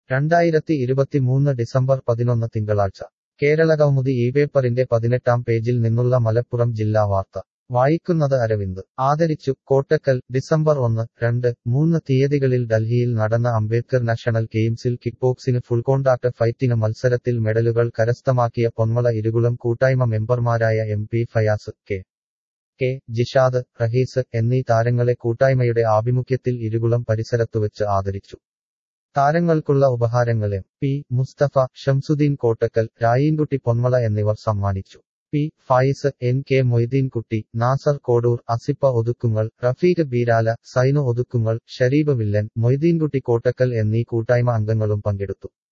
രണ്ടായിരത്തി ഇരുപത്തിമൂന്ന് ഡിസംബർ പതിനൊന്ന് തിങ്കളാഴ്ച കേരളകൗമുദി ഈ പേപ്പറിന്റെ പതിനെട്ടാം പേജിൽ നിന്നുള്ള മലപ്പുറം ജില്ലാ വാർത്ത വായിക്കുന്നത് അരവിന്ദ് ആദരിച്ചു കോട്ടക്കൽ ഡിസംബർ ഒന്ന് രണ്ട് മൂന്ന് തീയതികളിൽ ഡൽഹിയിൽ നടന്ന അംബേദ്കർ നാഷണൽ ഗെയിംസിൽ കിക്ബോക്സിന് ഫുൾ കോണ്ടാക്ട് ഫൈറ്റിന് മത്സരത്തിൽ മെഡലുകൾ കരസ്ഥമാക്കിയ പൊന്മള ഇരുകുളം കൂട്ടായ്മ മെമ്പർമാരായ M P Fayas K K Jishad Rahees എന്നീ താരങ്ങളെ കൂട്ടായ്മയുടെ ആഭിമുഖ്യത്തിൽ ഇരുകുളം പരിസരത്തുവെച്ച് ആദരിച്ചു താരങ്ങൾക്കുള്ള ഉപഹാരങ്ങൾ എം പി മുസ്തഫ ഷംസുദ്ദീൻ കോട്ടക്കൽ രായീൻകുട്ടി പൊന്മള എന്നിവർ സമ്മാനിച്ചു P Fayis N K Moideenkutty Nasar Kodur Asippa Othukkungal Rafeeq Beerala Sainu Othukkungal Shareeb Villan Moideenkutty Kottakkal എന്നീ കൂട്ടായ്മ അംഗങ്ങളും പങ്കെടുത്തു